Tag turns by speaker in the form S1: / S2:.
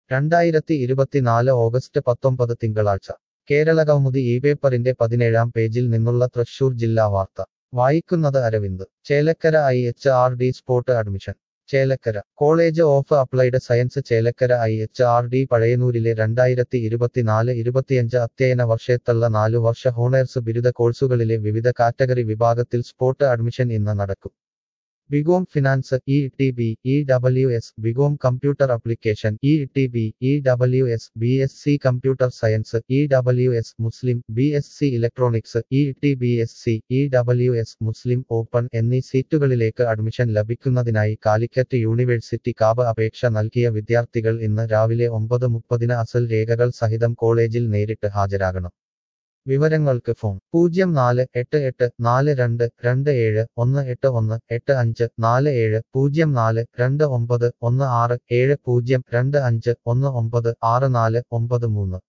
S1: രണ്ടായിരത്തി ഇരുപത്തിനാല് ഓഗസ്റ്റ് പത്തൊമ്പത് തിങ്കളാഴ്ച കേരളകൗമുദി ഈ പേപ്പറിന്റെ പതിനേഴാം പേജിൽ നിന്നുള്ള തൃശൂർ ജില്ലാ വാർത്ത വായിക്കുന്നത് Aravind Chelakkara I H R D spot admission Chelakkara college of applied science Chelakkara I H R D പഴയനൂരിലെ രണ്ടായിരത്തി ഇരുപത്തിനാല് ഇരുപത്തിയഞ്ച് അധ്യയന വർഷത്തുള്ള നാലു വർഷ ഹോണേഴ്സ് ബിരുദ കോഴ്സുകളിലെ വിവിധ കാറ്റഗറി വിഭാഗത്തിൽ സ്പോട്ട് അഡ്മിഷൻ ഇന്ന് നടക്കും BCom finance E T B E W S BCom computer application E T B E W S B S C computer science E W S മുസ്ലിം B S C electronics E T B S C E W S മുസ്ലിം open എന്നീ സീറ്റുകളിലേക്ക് admission ലഭിക്കുന്നതിനായി Calicut university cab അപേക്ഷ നൽകിയ വിദ്യാർത്ഥികൾ ഇന്ന് രാവിലെ ഒമ്പത് മുപ്പതിന് അസൽ രേഖകൾ സഹിതം കോളേജിൽ നേരിട്ട് ഹാജരാകണം വിവരങ്ങൾക്ക് ഫോൺ പൂജ്യം നാല് എട്ട് എട്ട് നാല് രണ്ട് രണ്ട് ഏഴ് ഒന്ന് എട്ട് ഒന്ന് എട്ട് അഞ്ച് നാല് ഏഴ് പൂജ്യം നാല് രണ്ട് ഒമ്പത് ഒന്ന് ആറ് ഏഴ് പൂജ്യം രണ്ട് അഞ്ച് ഒന്ന് ഒമ്പത് ആറ് നാല് ഒമ്പത് മൂന്ന്